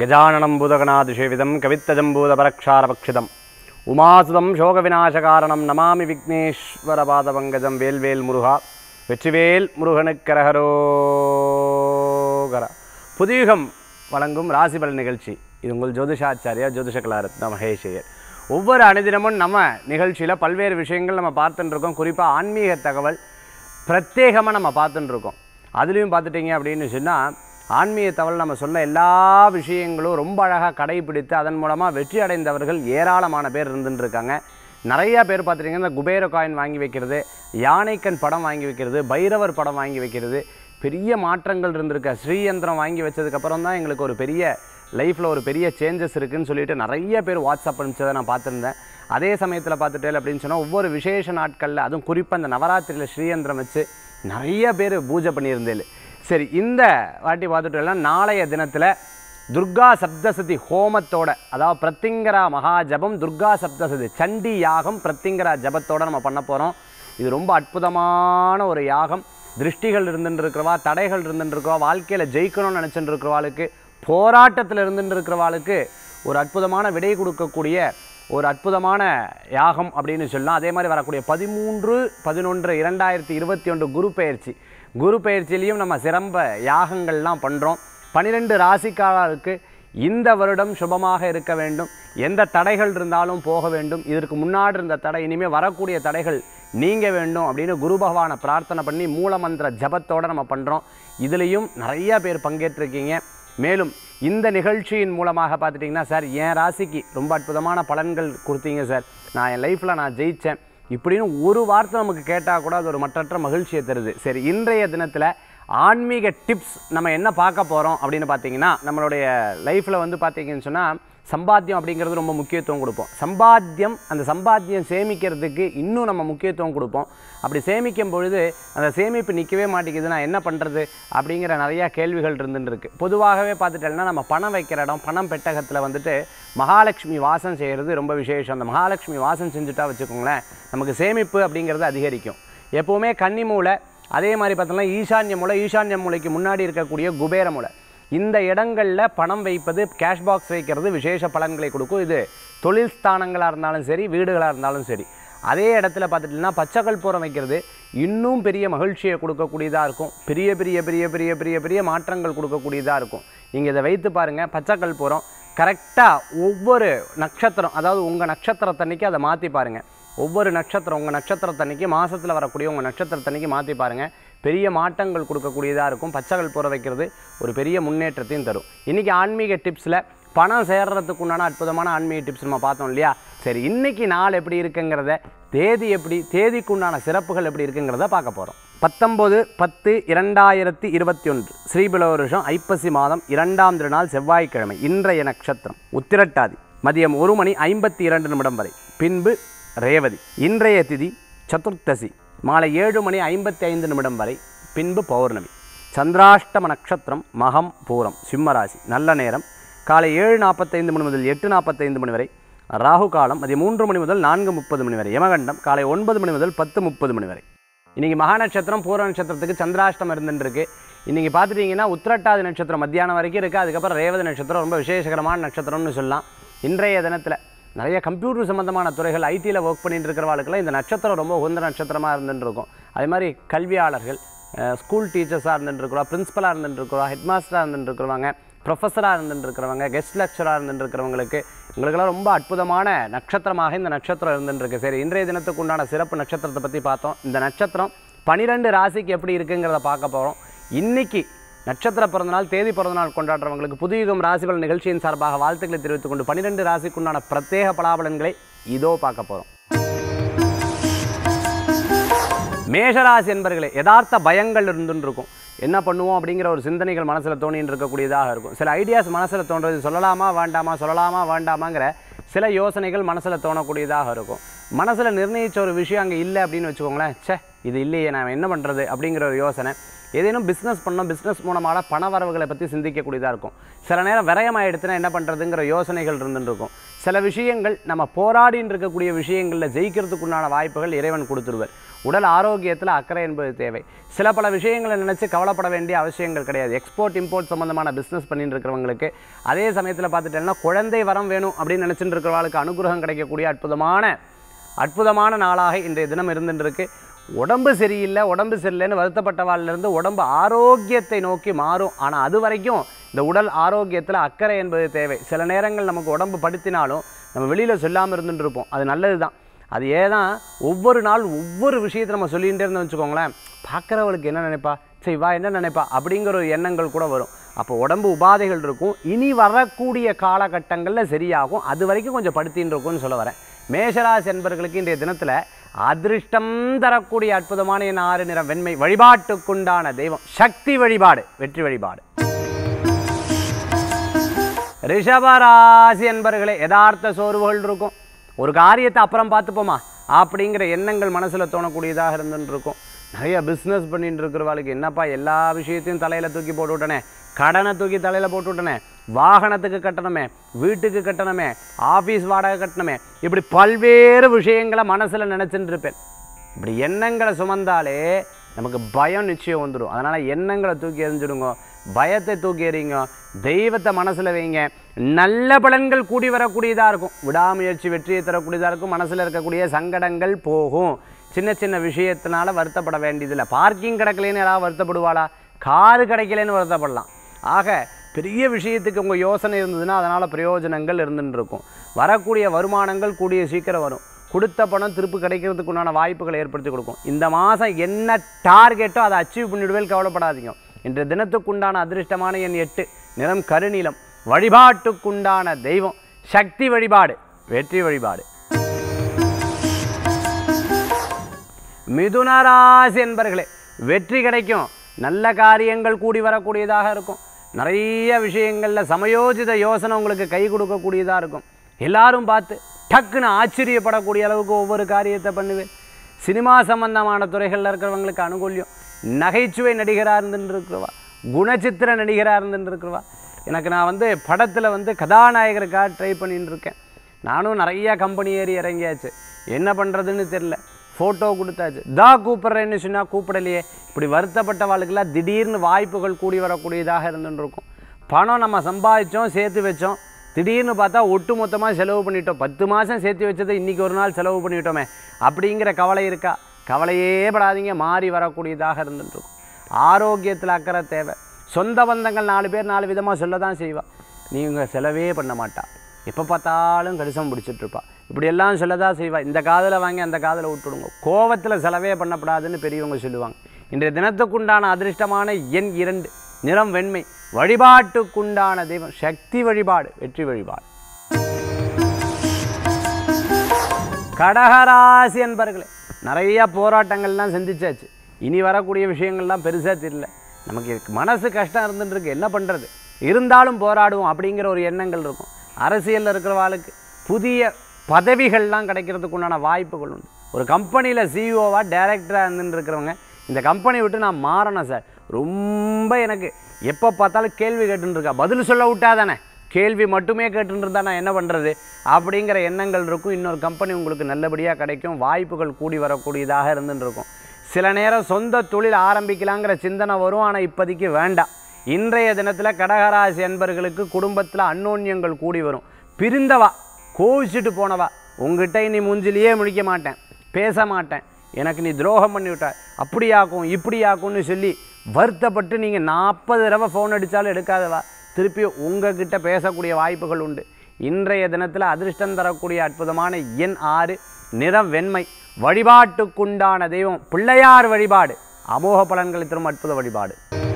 கஜானனம் பூதகணாதிசேவிதம் கவித்தஜம்பூதபரக்ஷாரபக்ஷிதம் உமாசுதம் சோகவிநாசகாரணம் நமாமி விக்னேஸ்வர பாதபங்கஜம் வேல்வேல் முருகா வெற்றிவேல் முருகனுக்கரகரோகர புதியுகம் வழங்கும் ராசிபலன் நிகழ்ச்சி இது உங்கள் ஜோதிஷாச்சாரியா ஜோதிஷ கலாரத்ன மகேஷையர் ஒவ்வொரு அனுதினமும் நம்ம நிகழ்ச்சியில் பல்வேறு விஷயங்கள் நம்ம பார்த்துட்டு இருக்கோம் குறிப்பாக ஆன்மீக தகவல் பிரத்யேகமாக நம்ம பார்த்துட்டு இருக்கோம் அதுலேயும் பார்த்துட்டிங்க அப்படின்னு சொன்னால் ஆன்மீக தகவல் நம்ம சொன்ன எல்லா விஷயங்களும் ரொம்ப அழகாக கடைபிடித்து அதன் மூலமாக வெற்றி அடைந்தவர்கள் ஏராளமான பேர் இருந்துட்டு இருக்காங்க நிறையா பேர் பார்த்துட்டிங்கன்னா இந்த குபேர காயின் வாங்கி வைக்கிறது யானைக்கன் படம் வாங்கி வைக்கிறது பைரவர் படம் வாங்கி வைக்கிறது பெரிய மாற்றங்கள் இருந்திருக்கு ஸ்ரீயந்திரம் வாங்கி வச்சதுக்கப்புறம் தான் எங்களுக்கு ஒரு பெரிய லைஃப்பில் ஒரு பெரிய சேஞ்சஸ் இருக்குன்னு சொல்லிட்டு நிறைய பேர் வாட்ஸ்அப் அனுப்பிச்சதை நான் பார்த்துருந்தேன் அதே சமயத்தில் பார்த்துட்டேன் அப்படின்னு சொன்னால் ஒவ்வொரு விசேஷ நாட்களில் அதுவும் குறிப்பாக இந்த நவராத்திரியில் ஸ்ரீயந்திரம் வச்சு நிறைய பேர் பூஜை பண்ணியிருந்தேன் சரி இந்த வாட்டி பார்த்துட்டோம்னா நாளைய தினத்தில் துர்கா சப்தசதி ஹோமத்தோட அதாவது பிரத்திங்கரா மகா ஜபம் துர்கா சப்தசதி சண்டி யாகம் பிரத்திங்கரா ஜபத்தோட நம்ம பண்ண போகிறோம் இது ரொம்ப அற்புதமான ஒரு யாகம் திருஷ்டிகள் இருந்துட்டு இருக்கிறவா தடைகள் இருந்துட்டு இருக்கிறவா வாழ்க்கையில் ஜெயிக்கணும்னு நினச்சிட்டு இருக்கிறவாளுக்கு போராட்டத்தில் இருந்துட்டு இருக்கிறவாளுக்கு ஒரு அற்புதமான விடை கொடுக்கக்கூடிய ஒரு அற்புதமான யாகம் அப்படின்னு சொல்லலாம் அதே மாதிரி வரக்கூடிய பதிமூன்று பதினொன்று இரண்டாயிரத்தி இருபத்தி ஒன்று குரு பெயர்ச்சி குரு பெயர்ச்சியிலையும் நம்ம சிறம்ப யாகங்கள்லாம் பண்ணுறோம் பன்னிரெண்டு ராசிக்காரருக்கு இந்த வருடம் சுபமாக இருக்க வேண்டும் எந்த தடைகள் இருந்தாலும் போக வேண்டும் இதற்கு முன்னாடி இருந்த தடை இனிமேல் வரக்கூடிய தடைகள் நீங்க வேண்டும் அப்படின்னு குரு பகவானை பிரார்த்தனை பண்ணி மூலமந்திர ஜபத்தோடு நம்ம பண்ணுறோம் இதுலேயும் நிறைய பேர் பங்கேற்றிருக்கீங்க மேலும் இந்த நிகழ்ச்சியின் மூலமாக பார்த்துட்டிங்கன்னா சார் என் ராசிக்கு ரொம்ப அற்புதமான பலன்கள் கொடுத்தீங்க சார் நான் என் லைஃப்பில் நான் ஜெயித்தேன் இப்படின்னு ஒரு வார்த்தை நமக்கு கேட்டால் கூட அது ஒரு மற்றற்ற மகிழ்ச்சியை தருது சரி இன்றைய தினத்தில் ஆன்மீக டிப்ஸ் நம்ம என்ன பார்க்க போகிறோம் அப்படின்னு பார்த்தீங்கன்னா நம்மளுடைய லைஃப்பில் வந்து பார்த்தீங்கன்னு சொன்னால் சம்பாத்தியம் அப்படிங்கிறது ரொம்ப முக்கியத்துவம் கொடுப்போம் சம்பாத்தியம் அந்த சம்பாத்தியம் சேமிக்கிறதுக்கு இன்னும் நம்ம முக்கியத்துவம் கொடுப்போம் அப்படி சேமிக்கும் பொழுது அந்த சேமிப்பு நிற்கவே மாட்டேங்குது நான் என்ன பண்ணுறது அப்படிங்கிற நிறையா கேள்விகள் இருந்துட்டு இருக்கு பொதுவாகவே பார்த்துட்டேன்னா நம்ம பணம் வைக்கிற இடம் பணம் பெட்டகத்தில் வந்துட்டு மகாலட்சுமி வாசம் செய்கிறது ரொம்ப விசேஷம் அந்த மகாலட்சுமி வாசம் செஞ்சுட்டா வச்சுக்கோங்களேன் நமக்கு சேமிப்பு அப்படிங்கிறது அதிகரிக்கும் எப்போவுமே கன்னி மூலை அதே மாதிரி பார்த்தோம்னா ஈசான்ய மூலை ஈசான்ய மூலைக்கு முன்னாடி இருக்கக்கூடிய குபேர மூலை இந்த இடங்களில் பணம் வைப்பது கேஷ் பாக்ஸ் வைக்கிறது விசேஷ பலன்களை கொடுக்கும் இது தொழில் ஸ்தானங்களாக இருந்தாலும் சரி வீடுகளாக இருந்தாலும் சரி அதே இடத்துல பார்த்துட்டிங்கன்னா பச்சைக்கல் பூரம் வைக்கிறது இன்னும் பெரிய மகிழ்ச்சியை கொடுக்கக்கூடியதாக இருக்கும் பெரிய பெரிய பெரிய பெரிய பெரிய பெரிய மாற்றங்கள் கொடுக்கக்கூடியதாக இருக்கும் நீங்கள் இதை வைத்து பாருங்கள் பச்சைக்கல் பூரம் கரெக்டாக ஒவ்வொரு நட்சத்திரம் அதாவது உங்கள் நட்சத்திரத்தன்னைக்கு அதை மாற்றி பாருங்கள் ஒவ்வொரு நட்சத்திரம் உங்கள் நட்சத்திரத்தன்னைக்கு மாதத்தில் வரக்கூடிய உங்கள் நட்சத்திரத்தன்னைக்கு மாற்றி பாருங்கள் பெரிய மாற்றங்கள் கொடுக்கக்கூடியதாக இருக்கும் பச்சைகள் புற வைக்கிறது ஒரு பெரிய முன்னேற்றத்தையும் தரும் இன்றைக்கி ஆன்மீக டிப்ஸில் பணம் சேர்றதுக்கு உண்டான அற்புதமான ஆன்மீக டிப்ஸ் நம்ம பார்த்தோம் இல்லையா சரி இன்றைக்கி நாள் எப்படி இருக்குங்கிறத தேதி எப்படி தேதிக்கு உண்டான சிறப்புகள் எப்படி இருக்குங்கிறத பார்க்க போகிறோம் பத்தொம்போது பத்து இரண்டாயிரத்தி இருபத்தி ஒன்று ஸ்ரீபில வருஷம் ஐப்பசி மாதம் இரண்டாம் திருநாள் செவ்வாய்க்கிழமை இன்றைய நட்சத்திரம் உத்திரட்டாதி மதியம் ஒரு மணி ஐம்பத்தி இரண்டு நிமிடம் வரை பின்பு ரேவதி இன்றைய திதி சதுர்த்தசி மாலை ஏழு மணி ஐம்பத்தி ஐந்து நிமிடம் வரை பின்பு பௌர்ணமி சந்திராஷ்டம நட்சத்திரம் மகம் பூரம் சிம்மராசி நல்ல நேரம் காலை ஏழு நாற்பத்தைந்து மணி முதல் எட்டு நாற்பத்தைந்து மணி வரை ராகு காலம் மதியம் மூன்று மணி முதல் நான்கு முப்பது மணி வரை யமகண்டம் காலை ஒன்பது மணி முதல் பத்து முப்பது மணி வரை இன்றைக்கி மகா நட்சத்திரம் பூர நட்சத்திரத்துக்கு சந்திராஷ்டம் இருந்துருக்கு இன்றைக்கி பார்த்துட்டிங்கன்னா உத்திரட்டாதி நட்சத்திரம் மத்தியானம் வரைக்கும் இருக்குது அதுக்கப்புறம் ரேவதி நட்சத்திரம் ரொம்ப விசேஷகரமான நட்சத்திரம்னு சொல்லலாம் இன்றைய தினத்தில் நிறைய கம்ப்யூட்டர் சம்மந்தமான துறைகள் ஐடியில் ஒர்க் பண்ணிட்டு இருக்கிறவாளுக்கெல்லாம் இந்த நட்சத்திரம் ரொம்ப உகந்த நட்சத்திரமாக இருந்துட்டு இருக்கும் அதே மாதிரி கல்வியாளர்கள் ஸ்கூல் டீச்சர்ஸாக இருந்துட்டு இருக்கிறவா பிரின்ஸிபலாக இருந்துட்டு இருக்கிறவா ஹெட் மாஸ்டராக இருந்துட்டு இருக்கிறவங்க ப்ரொஃபஸராக இருந்துட்டு இருக்கிறவங்க கெஸ்ட் லெக்சராக இருந்துட்டு இருக்கிறவங்களுக்கு உங்களுக்கெல்லாம் ரொம்ப அற்புதமான நட்சத்திரமாக இந்த நட்சத்திரம் இருந்துட்டு இருக்கு சரி இன்றைய தினத்துக்கு உண்டான சிறப்பு நட்சத்திரத்தை பற்றி பார்த்தோம் இந்த நட்சத்திரம் பனிரெண்டு ராசிக்கு எப்படி இருக்குங்கிறத பார்க்க போகிறோம் இன்னைக்கு நட்சத்திர பிறந்தநாள் தேதி பிறந்தநாள் கொண்டாடுறவங்களுக்கு புதுயுகம் ராசிபலன் நிகழ்ச்சியின் சார்பாக வாழ்த்துக்களை தெரிவித்துக் கொண்டு பன்னிரெண்டு ராசிக்குண்டான பிரத்யேக பலாபலன்களை இதோ பார்க்க போகிறோம் மேஷராசி என்பர்களே யதார்த்த பயங்கள் இருந்துன்னு இருக்கும் என்ன பண்ணுவோம் அப்படிங்கிற ஒரு சிந்தனைகள் மனசில் தோணின்னு இருக்கக்கூடியதாக இருக்கும் சில ஐடியாஸ் மனசில் தோன்றது சொல்லலாமா வேண்டாமா சொல்லலாமா வேண்டாமாங்கிற சில யோசனைகள் மனசில் தோணக்கூடியதாக இருக்கும் மனசில் நிர்ணயித்த ஒரு விஷயம் அங்கே இல்லை அப்படின்னு வச்சுக்கோங்களேன் ச்சே இது இல்லையே நான் என்ன பண்ணுறது அப்படிங்கிற ஒரு யோசனை ஏதேனும் பிஸ்னஸ் பண்ணோம் பிஸ்னஸ் மூலமாக பண வரவுகளை பற்றி சிந்திக்கக்கூடியதாக இருக்கும் சில நேரம் விரயமாயிடுத்துனா என்ன பண்ணுறதுங்கிற யோசனைகள் இருந்துட்டு இருக்கும் சில விஷயங்கள் நம்ம போராடின்னு இருக்கக்கூடிய விஷயங்களில் ஜெயிக்கிறதுக்குண்டான வாய்ப்புகள் இறைவன் கொடுத்துருவார் உடல் ஆரோக்கியத்தில் அக்கறை என்பது தேவை சில பல விஷயங்களை நினச்சி கவலைப்பட வேண்டிய அவசியங்கள் கிடையாது எக்ஸ்போர்ட் இம்போர்ட் சம்மந்தமான பிஸ்னஸ் பண்ணிட்டு இருக்கிறவங்களுக்கு அதே சமயத்தில் பார்த்துட்டேன்னா குழந்தை வரம் வேணும் அப்படின்னு நினச்சிட்டு இருக்கிறவங்களுக்கு அனுகிரகம் கிடைக்கக்கூடிய அற்புதமான அற்புதமான நாளாக இன்றைய தினம் இருந்துருக்கு உடம்பு சரியில்லை உடம்பு சரியில்லைன்னு வருத்தப்பட்டவாளிலிருந்து உடம்பு ஆரோக்கியத்தை நோக்கி மாறும் ஆனால் அது வரைக்கும் இந்த உடல் ஆரோக்கியத்தில் அக்கறை என்பது தேவை சில நேரங்கள் நமக்கு உடம்பு படுத்தினாலும் நம்ம வெளியில் சொல்லாமல் இருந்துட்டு இருப்போம் அது நல்லது தான் அது ஏதான் ஒவ்வொரு நாள் ஒவ்வொரு விஷயத்தை நம்ம சொல்லிகிட்டே இருந்தோம் வச்சுக்கோங்களேன் பார்க்குறவளுக்கு என்ன நினைப்பா சரி வா என்ன நினைப்பா அப்படிங்கிற ஒரு எண்ணங்கள் கூட வரும் அப்போ உடம்பு உபாதைகள் இருக்கும் இனி வரக்கூடிய காலகட்டங்களில் சரியாகும் அது வரைக்கும் கொஞ்சம் படுத்தின்னு இருக்கும்னு சொல்ல வரேன் மேஷராசி என்பர்களுக்கு இன்றைய தினத்தில் அதிர்ஷ்டம் தரக்கூடிய அற்புதமான என் ஆறு நிறம் வெண்மை வழிபாட்டுக்குண்டான தெய்வம் சக்தி வழிபாடு வெற்றி வழிபாடு ரிஷபராசி என்பர்களே யதார்த்த சோர்வுகள் இருக்கும் ஒரு காரியத்தை அப்புறம் பார்த்துப்போமா அப்படிங்கிற எண்ணங்கள் மனசில் தோணக்கூடியதாக இருந்துன்னு இருக்கும் நிறைய பிஸ்னஸ் பண்ணிட்டு இருக்கிறவாளுக்கு என்னப்பா எல்லா விஷயத்தையும் தலையில் தூக்கி போட்டு விட்டனே கடனை தூக்கி தலையில் போட்டு விட்டனே வாகனத்துக்கு கட்டணமே வீட்டுக்கு கட்டணமே ஆஃபீஸ் வாடகை கட்டணமே இப்படி பல்வேறு விஷயங்களை மனசில் நினச்சிட்டு இருப்பேன் இப்படி எண்ணங்களை சுமந்தாலே நமக்கு பயம் நிச்சயம் வந்துடும் அதனால் எண்ணங்களை தூக்கி எறிஞ்சிடுங்க பயத்தை தூக்கி எறிங்க தெய்வத்தை மனசில் வைங்க நல்ல பலன்கள் கூடி வரக்கூடியதாக இருக்கும் விடாமுயற்சி வெற்றியை தரக்கூடியதாக இருக்கும் மனசில் இருக்கக்கூடிய சங்கடங்கள் போகும் சின்ன சின்ன விஷயத்தினால வருத்தப்பட வேண்டியதில்லை பார்க்கிங் கிடைக்கலன்னு யாராவது வருத்தப்படுவாளா காரு கிடைக்கலன்னு வருத்தப்படலாம் ஆக பெரிய விஷயத்துக்கு உங்கள் யோசனை இருந்ததுன்னா அதனால் பிரயோஜனங்கள் இருந்துட்டு இருக்கும் வரக்கூடிய வருமானங்கள் கூடிய சீக்கிரம் வரும் கொடுத்த பணம் திருப்பு கிடைக்கிறதுக்கு உண்டான வாய்ப்புகளை ஏற்படுத்தி கொடுக்கும் இந்த மாதம் என்ன டார்கெட்டோ அதை அச்சீவ் பண்ணிவிடுவேல் கவலைப்படாதீங்க இன்றைய தினத்துக்குண்டான அதிர்ஷ்டமான எண் எட்டு நிறம் கருநீலம் வழிபாட்டுக்குண்டான தெய்வம் சக்தி வழிபாடு வெற்றி வழிபாடு மிதுனராசி என்பர்களே வெற்றி கிடைக்கும் நல்ல காரியங்கள் கூடி வரக்கூடியதாக இருக்கும் நிறைய விஷயங்களில் சமயோஜித யோசனை உங்களுக்கு கை கொடுக்கக்கூடியதாக இருக்கும் எல்லாரும் பார்த்து டக்குன்னு ஆச்சரியப்படக்கூடிய அளவுக்கு ஒவ்வொரு காரியத்தை பண்ணுவேன் சினிமா சம்பந்தமான துறைகளில் இருக்கிறவங்களுக்கு அனுகூல்யம் நகைச்சுவை நடிகராக இருந்துட்டு இருக்கிறவா குணச்சித்திர நடிகராக இருந்துட்டு இருக்கிறவா எனக்கு நான் வந்து படத்தில் வந்து கதாநாயகருக்காக ட்ரை பண்ணிட்டு இருக்கேன் நானும் நிறைய கம்பெனி ஏறி இறங்கியாச்சு என்ன பண்ணுறதுன்னு தெரில ஃபோட்டோ கொடுத்தாச்சு தா கூப்பிட்றேன்னு சொன்னால் கூப்பிடலையே இப்படி வருத்தப்பட்ட வாழ்க்கெல்லாம் திடீர்னு வாய்ப்புகள் கூடி வரக்கூடியதாக இருந்துட்டு இருக்கும் பணம் நம்ம சம்பாதிச்சோம் சேர்த்து வச்சோம் திடீர்னு பார்த்தா ஒட்டு மொத்தமாக செலவு பண்ணிட்டோம் பத்து மாதம் சேர்த்து வச்சதை இன்றைக்கி ஒரு நாள் செலவு பண்ணிட்டோமே அப்படிங்கிற கவலை இருக்கா கவலையே படாதீங்க மாறி வரக்கூடியதாக இருந்துட்டு இருக்கும் ஆரோக்கியத்தில் அக்கறை தேவை சொந்த பந்தங்கள் நாலு பேர் நாலு விதமாக சொல்ல தான் செய்வா நீங்கள் செலவே பண்ண மாட்டா எப்போ பார்த்தாலும் கடிசம் பிடிச்சிட்டு இருப்பா இப்படியெல்லாம் சொல்ல தான் செய்வா இந்த காதில் வாங்கி அந்த காதில் விட்டுடுங்க கோவத்தில் செலவே பண்ணப்படாதுன்னு பெரியவங்க சொல்லுவாங்க இன்றைய தினத்துக்குண்டான அதிர்ஷ்டமான எண் இரண்டு நிறம் வெண்மை வழிபாட்டுக்குண்டான தெய்வம் சக்தி வழிபாடு வெற்றி வழிபாடு கடகராசி என்பர்களே நிறைய போராட்டங்கள்லாம் சந்திச்சாச்சு இனி வரக்கூடிய விஷயங்கள்லாம் பெருசாக தெரியல நமக்கு இதுக்கு மனசு கஷ்டம் இருந்துட்டு இருக்கு என்ன பண்ணுறது இருந்தாலும் போராடுவோம் அப்படிங்கிற ஒரு எண்ணங்கள் இருக்கும் அரசியலில் இருக்கிறவாளுக்கு புதிய பதவிகள்லாம் கிடைக்கிறதுக்கு உண்டான வாய்ப்புகள் உண்டு ஒரு கம்பெனியில் சிஇஓவாக டைரக்டராக இருந்துட்டு இருக்கிறவங்க இந்த கம்பெனி விட்டு நான் மாறணும் சார் ரொம்ப எனக்கு எப்போ பார்த்தாலும் கேள்வி கேட்டுன்னு இருக்கா பதில் சொல்ல விட்டா தானே கேள்வி மட்டுமே கேட்டுட்டு இருந்தா நான் என்ன பண்ணுறது அப்படிங்கிற எண்ணங்கள் இருக்கும் இன்னொரு கம்பெனி உங்களுக்கு நல்லபடியாக கிடைக்கும் வாய்ப்புகள் கூடி வரக்கூடியதாக இருந்துட்டு இருக்கும் சில நேரம் சொந்த தொழில் ஆரம்பிக்கலாங்கிற சிந்தனை வரும் ஆனால் இப்போதைக்கு வேண்டாம் இன்றைய தினத்தில் கடகராசி என்பர்களுக்கு குடும்பத்தில் அன்னோன்யங்கள் கூடி வரும் பிரிந்தவா கோவிச்சுட்டு போனவா உங்ககிட்ட இனி மூஞ்சிலேயே முழிக்க மாட்டேன் பேச மாட்டேன் எனக்கு நீ துரோகம் பண்ணி விட்ட அப்படியாக்கும் இப்படியாக்கும்னு சொல்லி வருத்தப்பட்டு நீங்கள் நாற்பது தடவை ஃபோன் அடித்தாலும் எடுக்காதவா திருப்பி உங்ககிட்ட பேசக்கூடிய வாய்ப்புகள் உண்டு இன்றைய தினத்தில் அதிர்ஷ்டம் தரக்கூடிய அற்புதமான எண் ஆறு நிறம் வெண்மை வழிபாட்டுக்குண்டான தெய்வம் பிள்ளையார் வழிபாடு அமோக பலன்களை தரும் அற்புத வழிபாடு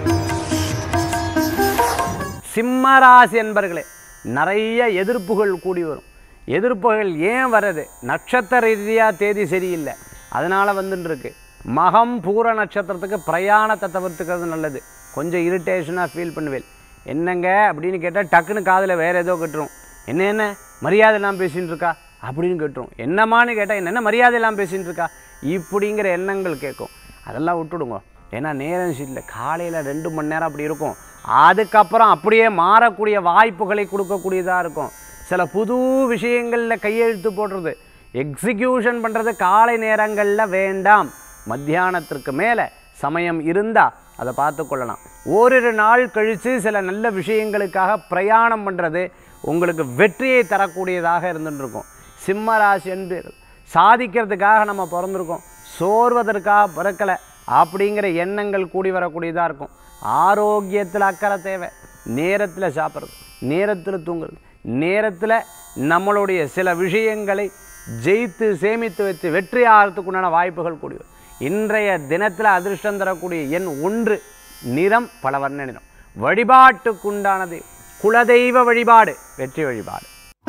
சிம்மராசி என்பர்களே நிறைய எதிர்ப்புகள் கூடி வரும் எதிர்ப்புகள் ஏன் வருது நட்சத்திர ரீதியாக தேதி சரியில்லை அதனால் வந்துட்டு இருக்கு மகம் பூர நட்சத்திரத்துக்கு பிரயாணத்தை தவிர்த்துக்கிறது நல்லது கொஞ்சம் இரிட்டேஷனாக ஃபீல் பண்ணுவேன் என்னங்க அப்படின்னு கேட்டால் டக்குன்னு காதில் வேறு ஏதோ கட்டுரும் என்ன என்ன மரியாதைலாம் பேசின்னு இருக்கா அப்படின்னு கேட்டுரும் என்னம்மான்னு கேட்டால் என்னென்ன மரியாதையெல்லாம் பேசின்னு இருக்கா இப்படிங்கிற எண்ணங்கள் கேட்கும் அதெல்லாம் விட்டுடுங்க ஏன்னா நேரம் சீட்டில் காலையில் ரெண்டு மணி நேரம் அப்படி இருக்கும் அதுக்கப்புறம் அப்படியே மாறக்கூடிய வாய்ப்புகளை கொடுக்கக்கூடியதாக இருக்கும் சில புது விஷயங்களில் கையெழுத்து போடுறது எக்ஸிக்யூஷன் பண்ணுறது காலை நேரங்களில் வேண்டாம் மத்தியானத்திற்கு மேலே சமயம் இருந்தால் அதை பார்த்து கொள்ளலாம் ஓரிரு நாள் கழித்து சில நல்ல விஷயங்களுக்காக பிரயாணம் பண்ணுறது உங்களுக்கு வெற்றியை தரக்கூடியதாக இருந்துட்டு இருக்கும் சிம்ம ராசி என்பீர்கள் சாதிக்கிறதுக்காக நம்ம பிறந்திருக்கோம் சோர்வதற்காக பிறக்கலை அப்படிங்கிற எண்ணங்கள் கூடி வரக்கூடியதாக இருக்கும் ஆரோக்கியத்தில் அக்கறை தேவை நேரத்தில் சாப்பிட்றது நேரத்தில் தூங்குறது நேரத்தில் நம்மளுடைய சில விஷயங்களை ஜெயித்து சேமித்து வைத்து வெற்றி ஆகிறதுக்குண்டான வாய்ப்புகள் கூடி வரும். இன்றைய தினத்தில் அதிர்ஷ்டம் தரக்கூடிய எண் ஒன்று நிறம் பல வர்ண நிறம் வழிபாட்டுக்குண்டானது குலதெய்வ வழிபாடு வெற்றி வழிபாடு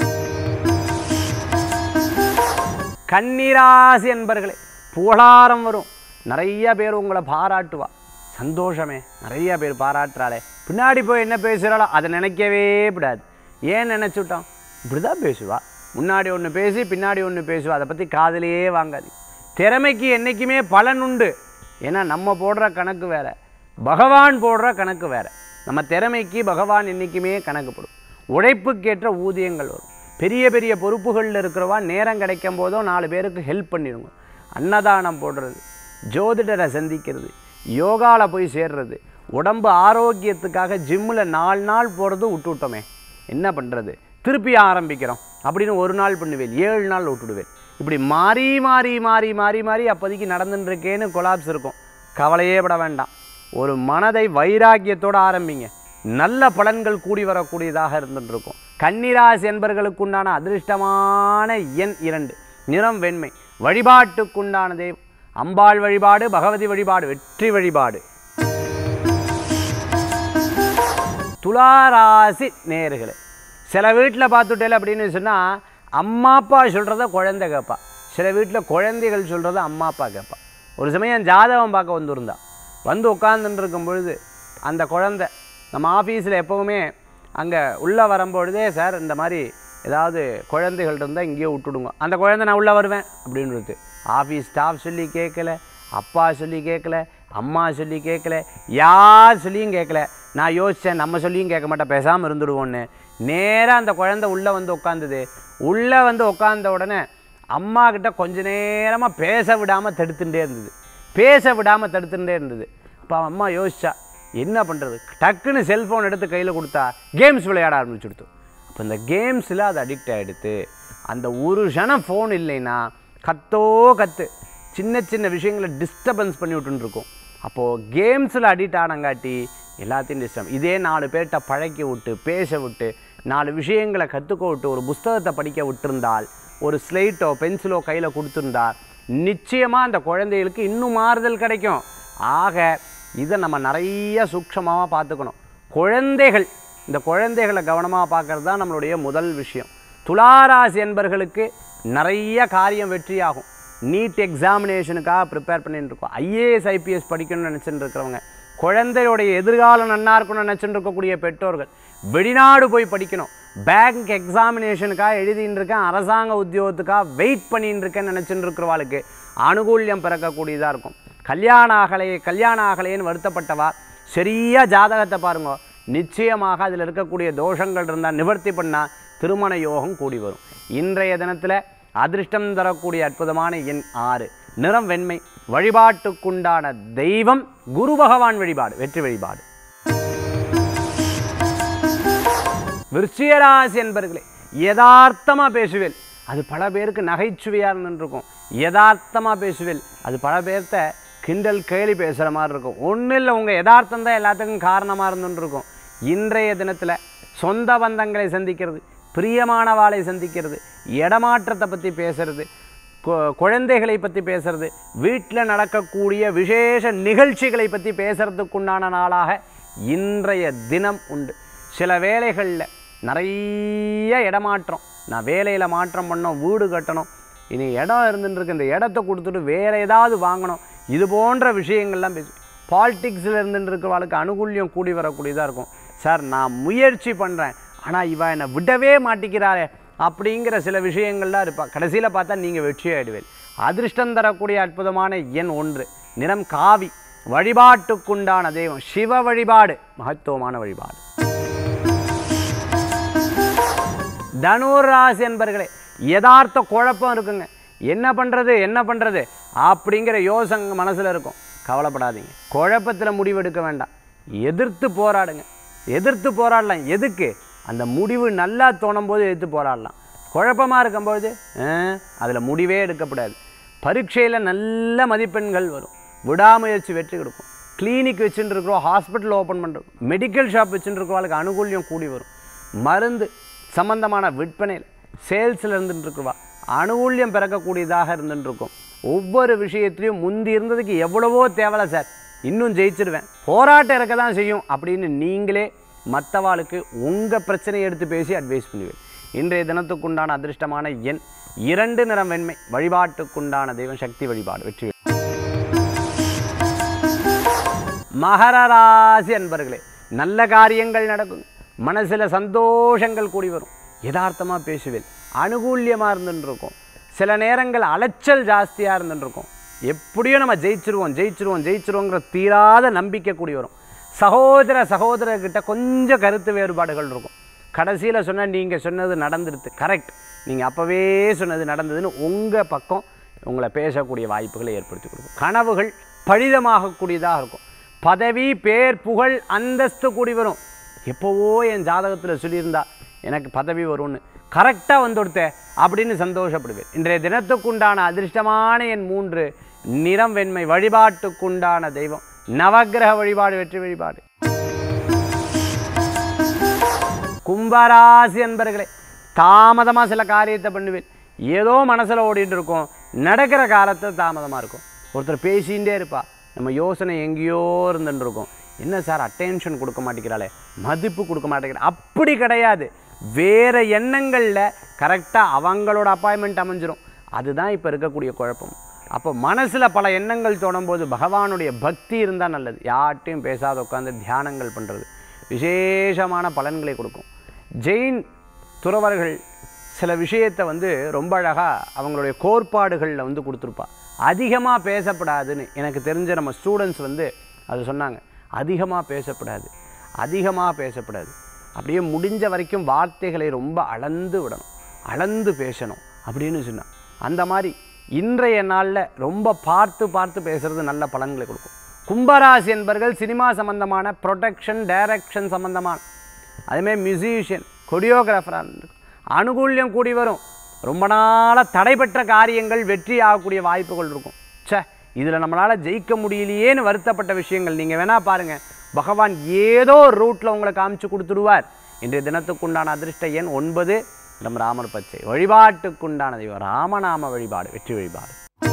கன்னிராசி என்பர்களே புகழாரம் வரும் நிறைய பேர் உங்களை பாராட்டுவா சந்தோஷமே நிறைய பேர் பாராட்டுறாளே பின்னாடி போய் என்ன பேசுகிறாளோ அதை நினைக்கவே விடாது ஏன் நினச்சுட்டோம் இப்படி தான் பேசுவா முன்னாடி ஒன்று பேசி பின்னாடி ஒன்று பேசுவா அதை பற்றி காதுலயே வாங்காது திறமைக்கு என்றைக்குமே பலன் உண்டு ஏன்னா நம்ம போடுற கணக்கு வேற பகவான் போடுற கணக்கு வேற நம்ம திறமைக்கு பகவான் என்றைக்குமே கணக்கு போடும் உழைப்புக்கேற்ற ஊதியங்கள் வரும் பெரிய பெரிய பொறுப்புகளில் இருக்கிறவா நேரம் கிடைக்கும் போதோ நாலு பேருக்கு ஹெல்ப் பண்ணிடுங்க அன்னதானம் போடுறது ஜோதிடரை சந்திக்கிறது யோகாவில் போய் சேர்றது உடம்பு ஆரோக்கியத்துக்காக ஜிம்மில் நாலு நாள் போகிறது விட்டுவிட்டோமே என்ன பண்ணுறது திருப்பி ஆரம்பிக்கிறோம் அப்படின்னு ஒரு நாள் பண்ணுவேன் ஏழு நாள் விட்டுடுவேன் இப்படி மாறி மாறி மாறி மாறி மாறி அப்போதைக்கு நடந்துட்டு இருக்கேன்னு கொலாப்ஸ் இருக்கும் கவலையே பட வேண்டாம் ஒரு மனதை வைராக்கியத்தோடு ஆரம்பிங்க நல்ல பலன்கள் கூடி வரக்கூடியதாக இருந்துட்டு இருக்கும் கன்னிராசி என்பர்களுக்குண்டான அதிர்ஷ்டமான எண் இரண்டு நிறம் வெண்மை வழிபாட்டுக்குண்டான தெய்வம் அம்பாள் வழிபாடு பகவதி வழிபாடு வெற்றி வழிபாடு துளாராசி நேர்களே சில வீட்டில் பார்த்துட்டேல அப்படின்னு சொன்னால் அம்மா அப்பா சொல்கிறத குழந்தை கேட்பா சில வீட்டில் குழந்தைகள் சொல்கிறத அம்மா அப்பா கேட்பா ஒரு சமயம் ஜாதகம் பார்க்க வந்திருந்தா வந்து உட்காந்துட்டு இருக்கும் பொழுது அந்த குழந்தை நம்ம ஆஃபீஸில் எப்போவுமே அங்கே உள்ளே வரும்பொழுதே சார் இந்த மாதிரி ஏதாவது குழந்தைகள் இருந்தால் இங்கேயே விட்டுடுங்க அந்த குழந்தை நான் உள்ளே வருவேன் அப்படின்றது ஆஃபீஸ் ஸ்டாஃப் சொல்லி கேட்கல அப்பா சொல்லி கேட்கல அம்மா சொல்லி கேட்கல யார் சொல்லியும் கேட்கல நான் யோசித்தேன் நம்ம சொல்லியும் கேட்க மாட்டேன் பேசாமல் இருந்துடுவோன்னு நேராக அந்த குழந்தை உள்ளே வந்து உட்காந்துது உள்ளே வந்து உட்காந்த உடனே அம்மா கிட்ட கொஞ்ச நேரமாக பேச விடாமல் தடுத்துட்டே இருந்தது பேச விடாமல் தடுத்துட்டே இருந்தது அப்போ அம்மா யோசிச்சா என்ன பண்ணுறது டக்குன்னு செல்ஃபோன் எடுத்து கையில் கொடுத்தா கேம்ஸ் விளையாட ஆரம்பிச்சுடுத்து அப்போ இந்த கேம்ஸில் அது அடிக்ட் ஆகிடுது அந்த ஒரு க்ஷணம் ஃபோன் இல்லைன்னா கத்தோ கத்து சின்ன சின்ன விஷயங்களை டிஸ்டர்பன்ஸ் பண்ணி விட்டுன்னு இருக்கும் அப்போது கேம்ஸில் அடிக்ட் ஆனங்காட்டி எல்லாத்தையும் டிஸ்டர்ப் இதே நாலு பேர்கிட்ட பழக்கி விட்டு பேச விட்டு நாலு விஷயங்களை கற்றுக்க விட்டு ஒரு புஸ்தகத்தை படிக்க விட்டிருந்தால் ஒரு ஸ்லேட்டோ பென்சிலோ கையில் கொடுத்துருந்தா நிச்சயமாக அந்த குழந்தைகளுக்கு இன்னும் மாறுதல் கிடைக்கும் ஆக இதை நம்ம நிறைய சூக்ஷமாக பார்த்துக்கணும் குழந்தைகள் இந்த குழந்தைகளை கவனமாக பார்க்கறது தான் நம்மளுடைய முதல் விஷயம் துளாராசி என்பர்களுக்கு நிறைய காரியம் வெற்றியாகும் நீட் எக்ஸாமினேஷனுக்காக ப்ரிப்பேர் பண்ணிட்டு இருக்கோம் ஐஏஎஸ் ஐபிஎஸ் படிக்கணும்னு நினச்சிட்டு இருக்கிறவங்க குழந்தையோடைய எதிர்காலம் நன்னா இருக்கணும்னு நினச்சிட்டு இருக்கக்கூடிய பெற்றோர்கள் வெளிநாடு போய் படிக்கணும் பேங்க் எக்ஸாமினேஷனுக்காக எழுதின்னு இருக்கேன் அரசாங்க உத்தியோகத்துக்காக வெயிட் பண்ணின்னு இருக்கேன்னு நினச்சிட்டு இருக்கிறவாளுக்கு அனுகூல்யம் பிறக்கக்கூடியதாக இருக்கும் கல்யாணம் ஆகலையே கல்யாணம் ஆகலையேன்னு வருத்தப்பட்டவா சரியாக ஜாதகத்தை பாருங்க நிச்சயமாக அதில் இருக்கக்கூடிய தோஷங்கள் இருந்தால் நிவர்த்தி பண்ணால் திருமண யோகம் கூடி வரும் இன்றைய தினத்தில் அதிர்ஷ்டம் தரக்கூடிய அற்புதமான எண் ஆறு நிறம் வெண்மை வழிபாட்டுக்குண்டான தெய்வம் குரு பகவான் வழிபாடு வெற்றி வழிபாடு விருச்சிகராசி என்பர்களே யதார்த்தமாக பேசுவேல் அது பல பேருக்கு நகைச்சுவையாக இருந்துருக்கும் யதார்த்தமாக பேசுவேல் அது பல பேர்த்த கிண்டல் கேலி பேசுகிற மாதிரி இருக்கும் ஒன்றும் இல்லை உங்கள் யதார்த்தம் தான் எல்லாத்துக்கும் காரணமாக இருந்துருக்கும் இன்றைய தினத்தில் சொந்த பந்தங்களை சந்திக்கிறது பிரியமானவாளை சந்திக்கிறது இடமாற்றத்தை பற்றி பேசுறது கு- குழந்தைகளை பற்றி பேசுறது வீட்டில் நடக்கக்கூடிய விசேஷ நிகழ்ச்சிகளை பற்றி பேசுறதுக்குண்டான நாளாக இன்றைய தினம் உண்டு சில வேலைகளில் நிறைய இடமாற்றம் நான் வேலையில் மாற்றம் பண்ணோம் வீடு கட்டணும் இனி இடம் இருந்துட்டு இருக்கு இந்த இடத்த கொடுத்துட்டு வேறு ஏதாவது வாங்கணும் இது போன்ற விஷயங்கள்லாம் பேசு பாலிடிக்ஸில் இருந்துட்டு இருக்கிறவளுக்கு அனுகூல்யம் கூடி வரக்கூடியதாக இருக்கும் சார் நான் முயற்சி பண்ணுறேன் ஆனால் இவ என்னை விடவே மாட்டிக்கிறாரே அப்படிங்கிற சில விஷயங்கள்லாம் இருப்பா கடைசியில் பார்த்தா நீங்கள் வெற்றி ஆயிடுவேன் அதிர்ஷ்டம் தரக்கூடிய அற்புதமான எண் ஒன்று நிறம் காவி வழிபாட்டுக்குண்டான தெய்வம் சிவ வழிபாடு மகத்துவமான வழிபாடு தனுர் ராசி என்பர்களே யதார்த்த குழப்பம் இருக்குங்க என்ன பண்ணுறது என்ன பண்ணுறது அப்படிங்கிற யோசனை மனசில் இருக்கும் கவலைப்படாதீங்க குழப்பத்தில் முடிவெடுக்க வேண்டாம் எதிர்த்து போராடுங்க எதிர்த்து போராடலாம் எதுக்கு அந்த முடிவு நல்லா தோணும் போது எதிர்த்து போராடலாம் குழப்பமாக இருக்கும்போது அதில் முடிவே எடுக்கப்படாது பரீட்சையில் நல்ல மதிப்பெண்கள் வரும் விடாமுயற்சி வெற்றி கொடுக்கும் கிளினிக் வச்சுட்டு இருக்கிறோம் ஹாஸ்பிட்டல் ஓப்பன் பண்ணுறோம் மெடிக்கல் ஷாப் வச்சுட்டு இருக்கிறவங்களுக்கு அனுகூல்யம் கூடி வரும் மருந்து சம்பந்தமான விற்பனையில் சேல்ஸில் இருந்துட்டு இருக்கிறவா அனுகூல்யம் பிறக்கக்கூடியதாக இருந்துட்டு இருக்கும் ஒவ்வொரு விஷயத்துலையும் முந்தி இருந்ததுக்கு எவ்வளவோ தேவலை சார் இன்னும் ஜெயிச்சிடுவேன் போராட்டம் இருக்க தான் செய்யும் அப்படின்னு நீங்களே மற்றவாளுக்கு உங்கள் பிரச்சனையை எடுத்து பேசி அட்வைஸ் பண்ணுவேன் இன்றைய தினத்துக்குண்டான அதிர்ஷ்டமான எண் இரண்டு நிறம் வெண்மை வழிபாட்டுக்குண்டான தெய்வம் சக்தி வழிபாடு வெற்றி மகர ராசி அன்பர்களே நல்ல காரியங்கள் நடக்கும் மனசில் சந்தோஷங்கள் கூடி வரும் யதார்த்தமாக பேசுவேன் அனுகூல்யமாக இருந்துட்டு இருக்கும் சில நேரங்கள் அலைச்சல் ஜாஸ்தியாக இருந்துட்டு இருக்கும் எப்படியோ நம்ம ஜெயிச்சிருவோம் ஜெயிச்சிருவோம் ஜெயிச்சிருவோங்கிற தீராத நம்பிக்கை கூடி வரும் சகோதர சகோதரர்கிட்ட கொஞ்சம் கருத்து வேறுபாடுகள் இருக்கும் கடைசியில் சொன்னால் நீங்கள் சொன்னது நடந்துடுது கரெக்ட் நீங்கள் அப்போவே சொன்னது நடந்ததுன்னு உங்கள் பக்கம் உங்களை பேசக்கூடிய வாய்ப்புகளை ஏற்படுத்தி கொடுக்கும் கனவுகள் பழிதமாகக்கூடியதாக இருக்கும் பதவி பேர் புகழ் அந்தஸ்து கூடி வரும் எப்போவோ என் ஜாதகத்தில் சொல்லியிருந்தா எனக்கு பதவி வரும்னு கரெக்டாக வந்துடுத்தே அப்படின்னு சந்தோஷப்படுவேன் இன்றைய தினத்துக்குண்டான அதிர்ஷ்டமான என் மூன்று நிறம் வெண்மை வழிபாட்டுக்குண்டான தெய்வம் நவக்கிரக வழிபாடு வெற்றி வழிபாடு கும்பராசி அன்பர்களே தாமதமாக சில காரியத்தை பண்ணுவேன் ஏதோ மனசில் ஓடிட்டு இருக்கும் நடக்கிற காலத்தில் தாமதமாக இருக்கும் ஒருத்தர் பேசிகிட்டே இருப்பா நம்ம யோசனை எங்கேயோ இருந்துட்டு இருக்கும் என்ன சார் அட்டென்ஷன் கொடுக்க மாட்டேங்கிறாளே மதிப்பு கொடுக்க மாட்டேங்கிறா அப்படி கிடையாது வேறு எண்ணங்களில் கரெக்டாக அவங்களோட அப்பாயின்மெண்ட் அமைஞ்சிரும் அதுதான் இப்போ இருக்கக்கூடிய குழப்பம் அப்போ மனசில் பல எண்ணங்கள் தோணும்போது பகவானுடைய பக்தி இருந்தால் நல்லது யார்ட்டையும் பேசாத உட்காந்து தியானங்கள் பண்ணுறது விசேஷமான பலன்களை கொடுக்கும் ஜெயின் துறவர்கள் சில விஷயத்தை வந்து ரொம்ப அழகாக அவங்களுடைய கோட்பாடுகளில் வந்து கொடுத்துருப்பா அதிகமாக பேசப்படாதுன்னு எனக்கு தெரிஞ்ச நம்ம ஸ்டூடெண்ட்ஸ் வந்து அது சொன்னாங்க அதிகமாக பேசப்படாது அதிகமாக பேசப்படாது அப்படியே முடிஞ்ச வரைக்கும் வார்த்தைகளை ரொம்ப அளந்து விடணும் அளந்து பேசணும் அப்படின்னு சொன்னான் அந்த மாதிரி இன்றைய நாளில் ரொம்ப பார்த்து பார்த்து பேசுகிறது நல்ல பலன்களை கொடுக்கும் கும்பராசி என்பர்கள் சினிமா சம்பந்தமான ப்ரொடெக்ஷன் டைரக்ஷன் சம்பந்தமான அதேமாதிரி மியூசிஷியன் கொரியோகிராஃபராக அனுகூல்யம் கூடி வரும் ரொம்ப நாளாக தடைபெற்ற காரியங்கள் வெற்றி ஆகக்கூடிய வாய்ப்புகள் இருக்கும் ச்சே இதில் நம்மளால் ஜெயிக்க முடியலையேன்னு வருத்தப்பட்ட விஷயங்கள் நீங்கள் வேணால் பாருங்கள் பகவான் ஏதோ ஒரு ரூட்டில் உங்களை காமிச்சு கொடுத்துடுவார் இன்றைய தினத்துக்குண்டான அதிர்ஷ்ட எண் ஒன்பது நம்ம ராமர் பச்சை வழிபாட்டுக்குண்டான தெய்வம் ராமநாம வழிபாடு வெற்றி வழிபாடு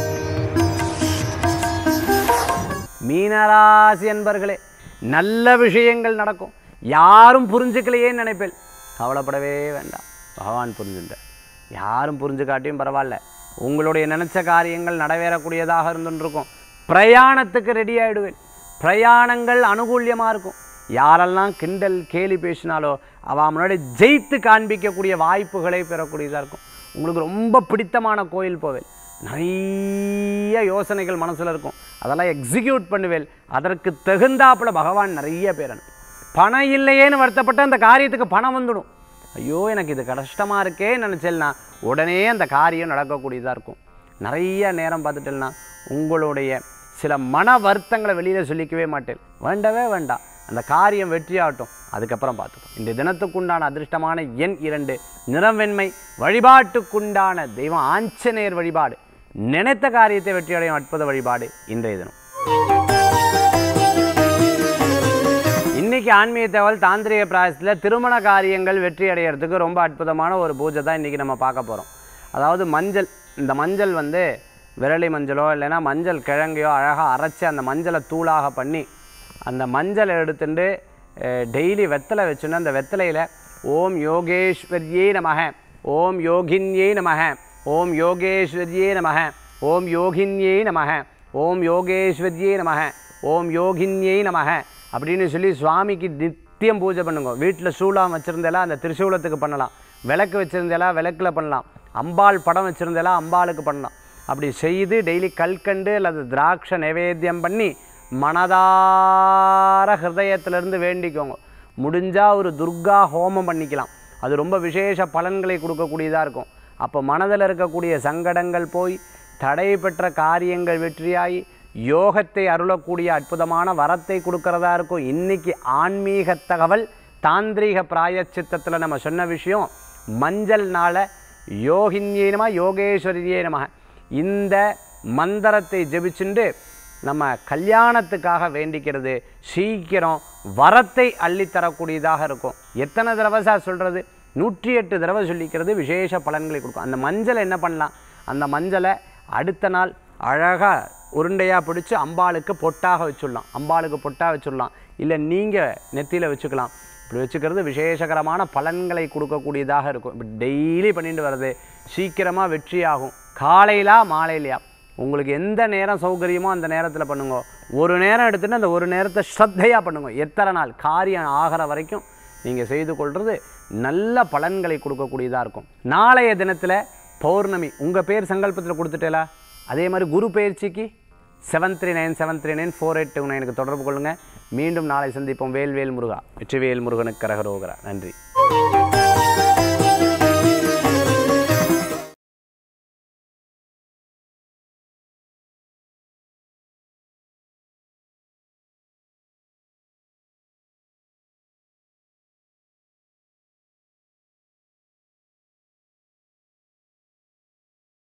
மீனராசி என்பர்களே நல்ல விஷயங்கள் நடக்கும் யாரும் புரிஞ்சுக்கலையேன்னு நினைப்பேன் கவலைப்படவே வேண்டாம் பகவான் புரிஞ்சுட்டார் யாரும் புரிஞ்சுக்காட்டியும் பரவாயில்ல உங்களுடைய நினச்ச காரியங்கள் நடவேறக்கூடியதாக இருந்துருக்கும் பிரயாணத்துக்கு ரெடி ஆகிடுவேன் பிரயாணங்கள் அனுகூல்யமாக இருக்கும் யாரெல்லாம் கிண்டல் கேலி பேசினாலோ அவன் முன்னாடி ஜெயித்து காண்பிக்கக்கூடிய வாய்ப்புகளை பெறக்கூடியதாக இருக்கும் உங்களுக்கு ரொம்ப பிடித்தமான கோயில் போவேன் நிறைய யோசனைகள் மனசில் இருக்கும் அதெல்லாம் எக்ஸிக்யூட் பண்ணுவேன் அதற்கு தகுந்தாப்புல பகவான் நிறைய பேர் அனுப்பும் பணம் இல்லையேன்னு வருத்தப்பட்ட அந்த காரியத்துக்கு பணம் வந்துடும் ஐயோ எனக்கு இது கஷ்டமாக இருக்கே நினச்சேன்னா உடனே அந்த காரியம் நடக்கக்கூடியதாக இருக்கும் நிறைய நேரம் பார்த்துட்டேன்னா உங்களுடைய சில மன வருத்தங்களை வெளியில் சொல்லிக்கவே மாட்டேன் வேண்டவே வேண்டாம் அந்த காரியம் வெற்றியாகட்டும் அதுக்கப்புறம் பார்த்துப்போம் இந்த தினத்துக்குண்டான அதிர்ஷ்டமான எண் இரண்டு நிறம் வெண்மை வழிபாட்டுக்குண்டான தெய்வம் ஆஞ்சநேயர் வழிபாடு நினைத்த காரியத்தை வெற்றியடையும் அற்புத வழிபாடு இன்றைய தினம் இன்னைக்கு ஆன்மீக தகவல் தாந்திரிக பிராயசத்தில் திருமண காரியங்கள் வெற்றி அடையிறதுக்கு ரொம்ப அற்புதமான ஒரு பூஜை தான் இன்றைக்கி நம்ம பார்க்க போகிறோம் அதாவது மஞ்சள் இந்த மஞ்சள் வந்து விரலி மஞ்சளோ இல்லைன்னா மஞ்சள் கிழங்கையோ அழகாக அரைச்சி அந்த மஞ்சளை தூளாக பண்ணி அந்த மஞ்சளை எடுத்துட்டு டெய்லி வெத்தலை வச்சுன்னு அந்த வெத்தலையில் ஓம் யோகேஸ்வரியே நமக ஓம் யோகின்யே நமக ஓம் யோகேஸ்வரியே நமக ஓம் யோகின்யே நமக ஓம் யோகேஸ்வரியே நமக ஓம் யோகின்யை நமக அப்படின்னு சொல்லி சுவாமிக்கு நித்தியம் பூஜை பண்ணுங்க வீட்டில் சூளம் வச்சுருந்தெல்லாம் அந்த திரிசூலத்துக்கு பண்ணலாம் விளக்கு வச்சுருந்தெல்லாம் விளக்கில் பண்ணலாம் அம்பாள் படம் வச்சுருந்தெல்லாம் அம்பாளுக்கு பண்ணலாம் அப்படி செய்து டெய்லி கல்கண்டு அல்லது திராட்சை நைவேத்தியம் பண்ணி மனதார ஹிருதயத்திலிருந்து வேண்டிக்கோங்க முடிஞ்சால் ஒரு துர்கா ஹோமம் பண்ணிக்கலாம் அது ரொம்ப விசேஷ பலன்களை கொடுக்கக்கூடியதாக இருக்கும் அப்போ மனதில் இருக்கக்கூடிய சங்கடங்கள் போய் தடை பெற்ற காரியங்கள் வெற்றியாகி யோகத்தை அருளக்கூடிய அற்புதமான வரத்தை கொடுக்கறதா இருக்கும் இன்னைக்கு ஆன்மீக தகவல் தாந்திரீக பிராயச்சித்தத்தில் நம்ம சொன்ன விஷயம் மஞ்சள் நாள யோகின்யே நம யோகேஸ்வரியே நம இந்த மந்திரத்தை ஜெபிச்சுண்டு நம்ம கல்யாணத்துக்காக வேண்டிக்கிறது சீக்கிரம் வரத்தை அள்ளித்தரக்கூடியதாக இருக்கும் எத்தனை தடவை சார் சொல்கிறது நூற்றி எட்டு தடவை சொல்லிக்கிறது விசேஷ பலன்களை கொடுக்கும் அந்த மஞ்சளை என்ன பண்ணலாம் அந்த மஞ்சளை அடுத்த நாள் அழகாக உருண்டையாக பிடிச்சி அம்பாளுக்கு பொட்டாக வச்சுடலாம் அம்பாளுக்கு பொட்டாக வச்சுடலாம் இல்லை நீங்கள் நெத்தியில் வச்சுக்கலாம் இப்படி வச்சுக்கிறது விசேஷகரமான பலன்களை கொடுக்கக்கூடியதாக இருக்கும் இப்படி டெய்லி பண்ணிட்டு வர்றது சீக்கிரமாக வெற்றியாகும் காலையிலா மாலையிலையா உங்களுக்கு எந்த நேரம் சௌகரியமோ அந்த நேரத்தில் பண்ணுங்க ஒரு நேரம் எடுத்துட்டு அந்த ஒரு நேரத்தை ஸ்ரத்தையாக பண்ணுங்க எத்தனை நாள் காரியம் ஆகிற வரைக்கும் நீங்கள் செய்து கொள்வது நல்ல பலன்களை கொடுக்கக்கூடியதாக இருக்கும் நாளைய தினத்தில் பௌர்ணமி உங்கள் பேர் சங்கல்பத்தில் கொடுத்துட்டேலா அதே மாதிரி குரு பயிற்சிக்கு seven three nine seven three nine four eight two நைனுக்கு தொடர்பு கொள்ளுங்கள் மீண்டும் நாளை சந்திப்போம் வேல்வேல் முருகா வெற்றிவேல் முருகனுக்கு கரகரோகரா நன்றி